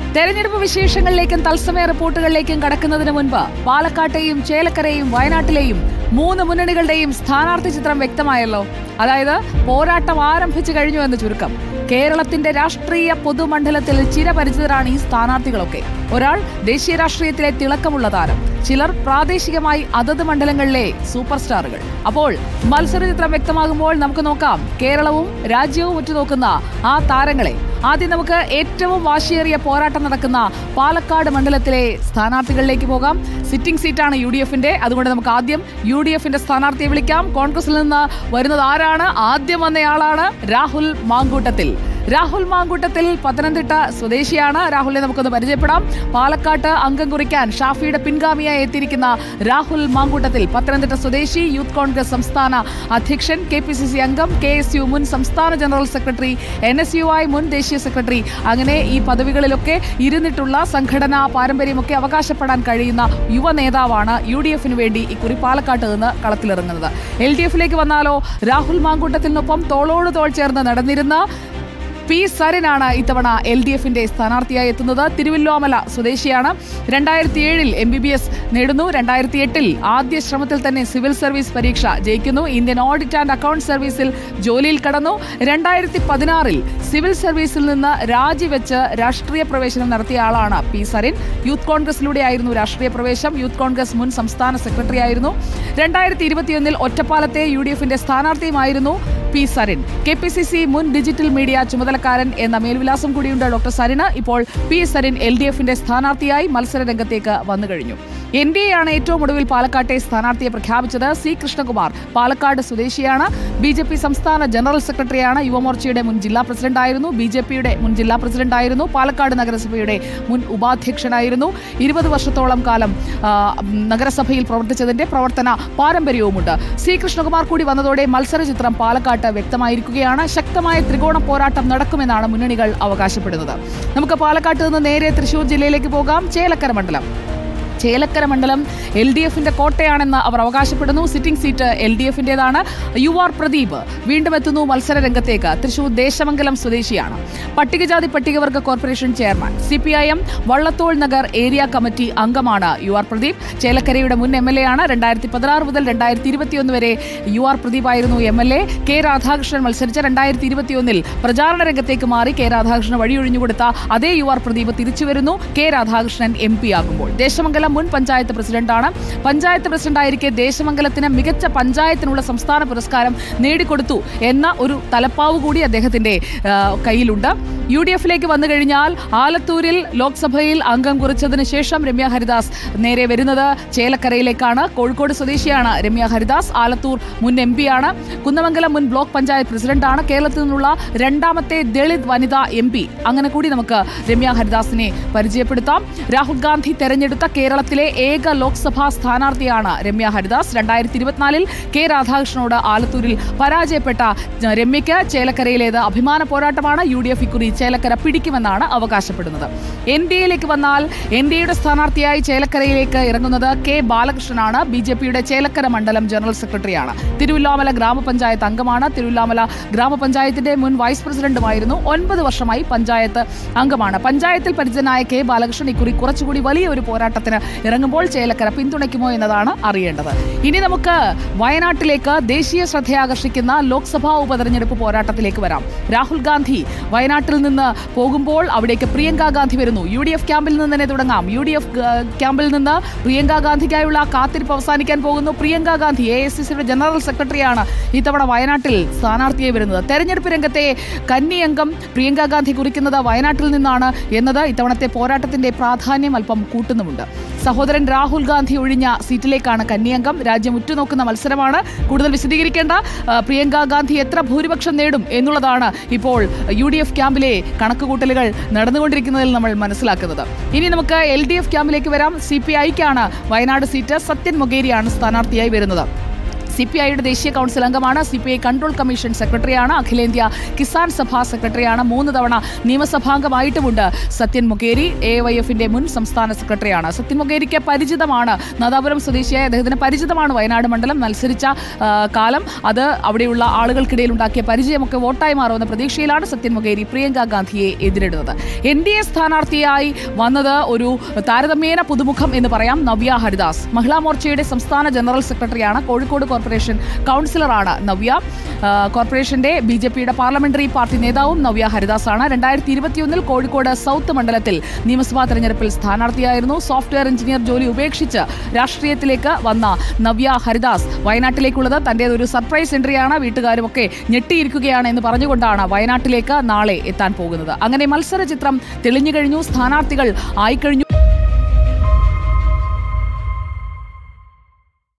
തെരഞ്ഞെടുപ്പ് വിശേഷങ്ങളിലേക്കും തത്സമയ റിപ്പോർട്ടുകളിലേക്കും കടക്കുന്നതിന് മുൻപ് പാലക്കാട്ടെയും ചേലക്കരയും വയനാട്ടിലെയും മൂന്ന് മുന്നണികളുടെയും സ്ഥാനാർത്ഥി ചിത്രം വ്യക്തമായല്ലോ അതായത് പോരാട്ടം ആരംഭിച്ചു കഴിഞ്ഞു എന്ന് ചുരുക്കം കേരളത്തിന്റെ രാഷ്ട്രീയ പൊതുമണ്ഡലത്തിൽ ചിരപരിചിതരാണ് ഈ സ്ഥാനാർത്ഥികളൊക്കെ ഒരാൾ ദേശീയ രാഷ്ട്രീയത്തിലെ തിളക്കമുള്ള താരം ചിലർ പ്രാദേശികമായി അതത് മണ്ഡലങ്ങളിലെ സൂപ്പർ സ്റ്റാറുകൾ അപ്പോൾ മത്സര ചിത്രം വ്യക്തമാകുമ്പോൾ നമുക്ക് നോക്കാം കേരളവും രാജ്യവും ഉറ്റുനോക്കുന്ന ആ താരങ്ങളെ ആദ്യം നമുക്ക് ഏറ്റവും വാശിയേറിയ പോരാട്ടം നടക്കുന്ന പാലക്കാട് മണ്ഡലത്തിലെ സ്ഥാനാർത്ഥികളിലേക്ക് പോകാം സിറ്റിംഗ് സീറ്റാണ് യു ഡി എഫിന്റെ അതുകൊണ്ട് നമുക്ക് ആദ്യം യു ഡി എഫിന്റെ സ്ഥാനാർത്ഥിയെ വിളിക്കാം കോൺഗ്രസിൽ നിന്ന് വരുന്നത് ആരാണ് ആദ്യം വന്നയാളാണ് രാഹുൽ മാങ്കൂട്ടത്തിൽ രാഹുൽ മാങ്കൂട്ടത്തിൽ പത്തനംതിട്ട സ്വദേശിയാണ് രാഹുലിനെ നമുക്കൊന്ന് പരിചയപ്പെടാം പാലക്കാട്ട് അംഗം കുറിക്കാൻ ഷാഫിയുടെ പിൻഗാമിയായി എത്തിയിരിക്കുന്ന രാഹുൽ മാങ്കൂട്ടത്തിൽ പത്തനംതിട്ട സ്വദേശി യൂത്ത് കോൺഗ്രസ് സംസ്ഥാന അധ്യക്ഷൻ കെ പി സി സി അംഗം കെ എസ് യു മുൻ സംസ്ഥാന general secretary N S U I മുൻ ദേശീയ സെക്രട്ടറി അങ്ങനെ ഈ പദവികളിലൊക്കെ ഇരുന്നിട്ടുള്ള സംഘടനാ പാരമ്പര്യമൊക്കെ അവകാശപ്പെടാൻ കഴിയുന്ന യുവ നേതാവാണ് യു ഡി എഫിന് വേണ്ടി ഇക്കുറി പാലക്കാട്ട് നിന്ന് കളത്തിലിറങ്ങുന്നത് എൽ ഡി എഫിലേക്ക് വന്നാലോ രാഹുൽ മാങ്കൂട്ടത്തിനൊപ്പം തോളോട് തോൾ ചേർന്ന് നടന്നിരുന്ന പി സരനാണ് ഇത്തവണ എൽ ഡി എഫിന്റെ സ്ഥാനാർത്ഥിയായി എത്തുന്നത് തിരുവല്ലോമല സ്വദേശിയാണ് രണ്ടായിരത്തി ഏഴിൽ എം ബി ബി എസ് നേടുന്നു രണ്ടായിരത്തി എട്ടിൽ ആദ്യ ശ്രമത്തിൽ തന്നെ സിവിൽ സർവീസ് പരീക്ഷ ജയിക്കുന്നു ഇന്ത്യൻ ഓഡിറ്റ് ആൻഡ് അക്കൗണ്ട് സർവീസിൽ ജോലിയിൽ കടന്നു രണ്ടായിരത്തി പതിനാറിൽ സിവിൽ സർവീസിൽ നിന്ന് രാജിവെച്ച് രാഷ്ട്രീയ പ്രവേശനം നടത്തിയ ആളാണ് പി സരിൻ യൂത്ത് കോൺഗ്രസിലൂടെയായിരുന്നു രാഷ്ട്രീയ പ്രവേശം യൂത്ത് കോൺഗ്രസ് മുൻ സംസ്ഥാന സെക്രട്ടറി ആയിരുന്നു രണ്ടായിരത്തി ഇരുപത്തിയൊന്നിൽ ഒറ്റപ്പാലത്തെ യു ഡി എഫിന്റെ സ്ഥാനാർത്ഥിയുമായിരുന്നു P Sarin K P C C മുൻ ഡിജിറ്റൽ മീഡിയ ചുമതലക്കാരൻ എന്ന മേൽവിലാസം കൂടിയുണ്ട് ഡോക്ടർ സരിന് ഇപ്പോൾ പി സരിൻ എൽ ഡി എഫിന്റെ സ്ഥാനാർത്ഥിയായി മത്സര രംഗത്തേക്ക് വന്നു കഴിഞ്ഞു എൻ ഡി എ ആണ് ഏറ്റവും ഒടുവിൽ പാലക്കാട്ടെ സ്ഥാനാർത്ഥിയെ പ്രഖ്യാപിച്ചത് സി കൃഷ്ണകുമാർ പാലക്കാട് സ്വദേശിയാണ് ബി ജെ പി സംസ്ഥാന ജനറൽ സെക്രട്ടറിയാണ് യുവമോർച്ചയുടെ മുൻ ജില്ലാ പ്രസിഡന്റായിരുന്നു ബി ജെ പിയുടെ മുൻ ജില്ലാ പ്രസിഡന്റായിരുന്നു പാലക്കാട് നഗരസഭയുടെ മുൻ ഉപാധ്യക്ഷനായിരുന്നു ഇരുപത് വർഷത്തോളം കാലം ആ, നഗരസഭയിൽ പ്രവർത്തിച്ചതിന്റെ പ്രവർത്തന പാരമ്പര്യവുമുണ്ട് സി കൃഷ്ണകുമാർ കൂടി വന്നതോടെ മത്സര ചിത്രം പാലക്കാട്ട് വ്യക്തമായിരിക്കുകയാണ് ശക്തമായ ത്രികോണ പോരാട്ടം നടക്കുമെന്നാണ് മുന്നണികൾ അവകാശപ്പെടുന്നത് നമുക്ക് പാലക്കാട്ട് നിന്ന് നേരെ തൃശൂർ ജില്ലയിലേക്ക് പോകാം ചേലക്കര മണ്ഡലം ചേലക്കര മണ്ഡലം എൽ ഡി എഫിന്റെ കോട്ടയാണെന്ന് അവർ അവകാശപ്പെടുന്നു സിറ്റിംഗ് സീറ്റ് എൽ ഡി എഫിന്റേതാണ് യു ആർ പ്രദീപ് വീണ്ടും എത്തുന്നു മത്സര രംഗത്തേക്ക് തൃശൂർ ദേശമംഗലം സ്വദേശിയാണ് പട്ടികജാതി പട്ടികവർഗ corporation chairman C P I M Vallathol Nagar area committee അംഗമാണ് യു ആർ പ്രദീപ് ചേലക്കരയുടെ മുൻ എം എൽ എ ആണ് രണ്ടായിരത്തി പതിനാറ് മുതൽ രണ്ടായിരത്തി ഇരുപത്തിയൊന്ന് വരെ യു ആർ പ്രദീപ് ആയിരുന്നു M L A K Radhakrishnan മത്സരിച്ച രണ്ടായിരത്തി ഇരുപത്തിയൊന്നിൽ പ്രചാരണ രംഗത്തേക്ക് മാറി കെ രാധാകൃഷ്ണൻ വഴിയൊഴിഞ്ഞുകൊടുത്ത അതേ യു ആർ പ്രദീപ് തിരിച്ചു വരുന്നു കെ രാധാകൃഷ്ണൻ എം പി ആകുമ്പോൾ ദേശമംഗലം മുൻ പഞ്ചായത്ത് പ്രസിഡന്റാണ് പഞ്ചായത്ത് പ്രസിഡന്റായിരിക്കെ ദേശമംഗലത്തിന് മികച്ച പഞ്ചായത്തിനുള്ള സംസ്ഥാന പുരസ്കാരം നേടിക്കൊടുത്തു എന്ന ഒരു തലപ്പാവ് കൂടി അദ്ദേഹത്തിന്റെ ആ, കയ്യിലുണ്ട് യു ഡി എഫിലേക്ക് വന്നു കഴിഞ്ഞാൽ ആലത്തൂരിൽ ലോക്സഭയിൽ അംഗം കുറിച്ചതിന് ശേഷം രമ്യ ഹരിദാസ് നേരെ വരുന്നത് ചേലക്കരയിലേക്കാണ് കോഴിക്കോട് സ്വദേശിയാണ് രമ്യ ഹരിദാസ് ആലത്തൂർ മുൻ എം ആണ് കുന്നമംഗലം മുൻ ബ്ലോക്ക് പഞ്ചായത്ത് പ്രസിഡന്റാണ് കേരളത്തിൽ നിന്നുള്ള രണ്ടാമത്തെ ദളിത് വനിതാ എം പി അങ്ങനെ കൂടി നമുക്ക് രമ്യ ഹരിദാസിനെ പരിചയപ്പെടുത്താം രാഹുൽ ഗാന്ധി തെരഞ്ഞെടുത്ത കേരളത്തിലെ ഏക ലോക്സഭാ സ്ഥാനാർത്ഥിയാണ് രമ്യ ഹരിദാസ് രണ്ടായിരത്തി ഇരുപത്തിനാലിൽ കെ രാധാകൃഷ്ണനോട് ആലത്തൂരിൽ പരാജയപ്പെട്ട ജ- രമ്യയ്ക്ക് ചേലക്കരയിലേത് അഭിമാന പോരാട്ടമാണ് യു ഡി എഫ് ഇക്കുറി ചേലക്കര പിടിക്കുമെന്നാണ് അവകാശപ്പെടുന്നത് എൻ ഡി എയിലേക്ക് വന്നാൽ എൻ ഡി എയുടെ സ്ഥാനാർത്ഥിയായി ചേലക്കരയിലേക്ക് ഇറങ്ങുന്നത് കെ ബാലകൃഷ്ണനാണ് ബി ജെ പിയുടെ ചേലക്കര മണ്ഡലം ജനറൽ സെക്രട്ടറിയാണ് തിരുവല്ലാമല ഗ്രാമപഞ്ചായത്ത് അംഗമാണ് തിരുവല്ലാമല ഗ്രാമപഞ്ചായത്തിന്റെ മുൻ വൈസ് പ്രസിഡന്റുമായിരുന്നു ഒൻപത് വർഷമായി പഞ്ചായത്ത് അംഗമാണ് പഞ്ചായത്തിൽ പരിചിതനായ കെ ബാലകൃഷ്ണൻ ഇക്കുറി കുറച്ചുകൂടി വലിയ ഒരു പോരാട്ടത്തിന് ഇറങ്ങുമ്പോൾ ചേലക്കര പിന്തുണയ്ക്കുമോ എന്നതാണ് അറിയേണ്ടത് ഇനി നമുക്ക് വയനാട്ടിലേക്ക് ദേശീയ ശ്രദ്ധയാകർഷിക്കുന്ന ലോക്സഭാ ഉപതെരഞ്ഞെടുപ്പ് പോരാട്ടത്തിലേക്ക് വരാം രാഹുൽ ഗാന്ധി വയനാട്ടിൽ നിന്ന് പോകുമ്പോൾ അവിടേക്ക് പ്രിയങ്ക ഗാന്ധി വരുന്നു യു ഡി എഫ് ക്യാമ്പിൽ നിന്ന് തന്നെ തുടങ്ങാം യു ഡി എഫ് ക്യാമ്പിൽ നിന്ന് പ്രിയങ്ക ഗാന്ധിക്കായുള്ള കാത്തിരിപ്പ് അവസാനിക്കാൻ പോകുന്നു പ്രിയങ്ക ഗാന്ധി എ എസ് സിയുടെ ജനറൽ സെക്രട്ടറിയാണ് ഇത്തവണ വയനാട്ടിൽ സ്ഥാനാർത്ഥിയായി വരുന്നത് തെരഞ്ഞെടുപ്പ് രംഗത്തെ കന്നി അംഗം പ്രിയങ്ക ഗാന്ധി കുറിക്കുന്നത് വയനാട്ടിൽ നിന്നാണ് എന്നത് ഇത്തവണത്തെ പോരാട്ടത്തിന്റെ പ്രാധാന്യം അല്പം കൂട്ടുന്നുമുണ്ട് സഹോദരൻ രാഹുൽ ഗാന്ധി ഒഴിഞ്ഞ സീറ്റിലേക്കാണ് കന്നിയംഗം രാജ്യം ഉറ്റുനോക്കുന്ന മത്സരമാണ് കൂടുതൽ വിശദീകരിക്കേണ്ട ആ, പ്രിയങ്ക ഗാന്ധി എത്ര ഭൂരിപക്ഷം നേടും എന്നുള്ളതാണ് ഇപ്പോൾ യു ഡി എഫ് ക്യാമ്പിലെ കണക്കുകൂട്ടലുകൾ നടന്നുകൊണ്ടിരിക്കുന്നതിൽ നമ്മൾ മനസ്സിലാക്കുന്നത് ഇനി നമുക്ക് എൽ ഡി എഫ് ക്യാമ്പിലേക്ക് വരാം സി പി ഐക്കാണ് വയനാട് സീറ്റ് സത്യൻ മൊഗേരിയാണ് സ്ഥാനാർത്ഥിയായി വരുന്നത് സി പി ഐയുടെ ദേശീയ കൗൺസിൽ അംഗമാണ് C P I control commission സെക്രട്ടറിയാണ് അഖിലേന്ത്യാ കിസാൻ സഭാ സെക്രട്ടറിയാണ് മൂന്ന് തവണ നിയമസഭാംഗമായിട്ടുമുണ്ട് സത്യൻ മുഖേരി എ വൈ എഫിന്റെ മുൻ സംസ്ഥാന സെക്രട്ടറിയാണ് സത്യൻ മുഖേരിക്ക് പരിചിതമാണ് നാദാപുരം സ്വദേശിയായ അദ്ദേഹത്തിന് പരിചിതമാണ് വയനാട് മണ്ഡലം മത്സരിച്ച ആ, കാലം അത് അവിടെയുള്ള ആളുകൾക്കിടയിൽ ഉണ്ടാക്കിയ പരിചയമൊക്കെ വോട്ടായി മാറുമെന്ന പ്രതീക്ഷയിലാണ് സത്യൻ മുഖേരി പ്രിയങ്ക ഗാന്ധിയെ എതിരിടുന്നത് എൻ ഡി എ സ്ഥാനാർത്ഥിയായി വന്നത് ഒരു താരതമ്യേന പുതുമുഖം എന്ന് പറയാം നവ്യ ഹരിദാസ് മഹിളാ മോർച്ചയുടെ സംസ്ഥാന ജനറൽ സെക്രട്ടറിയാണ് കോഴിക്കോട് കോർപ്പറേഷൻ കൗൺസിലറാണ് നവ്യ ആ, കോർപ്പറേഷന്റെ ബി ജെ പിയുടെ പാർലമെന്ററി പാർട്ടി നേതാവും നവ്യ ഹരിദാസാണ് രണ്ടായിരത്തി ഇരുപത്തിയൊന്നിൽ കോഴിക്കോട് സൗത്ത് മണ്ഡലത്തിൽ നിയമസഭാ തെരഞ്ഞെടുപ്പിൽ സ്ഥാനാർത്ഥിയായിരുന്നു സോഫ്റ്റ്വെയർ എഞ്ചിനീയർ ജോലി ഉപേക്ഷിച്ച് രാഷ്ട്രീയത്തിലേക്ക് വന്ന നവ്യ ഹരിദാസ് വയനാട്ടിലേക്കുള്ളത് തന്റെ ഒരു സർപ്രൈസ് എൻട്രിയാണ് വീട്ടുകാരുമൊക്കെ ഞെട്ടിയിരിക്കുകയാണ് എന്ന് പറഞ്ഞുകൊണ്ടാണ് വയനാട്ടിലേക്ക് നാളെ എത്താൻ പോകുന്നത് അങ്ങനെ മത്സര ചിത്രം തെളിഞ്ഞു കഴിഞ്ഞു സ്ഥാനാർത്ഥികൾ ആയിക്കഴിഞ്ഞു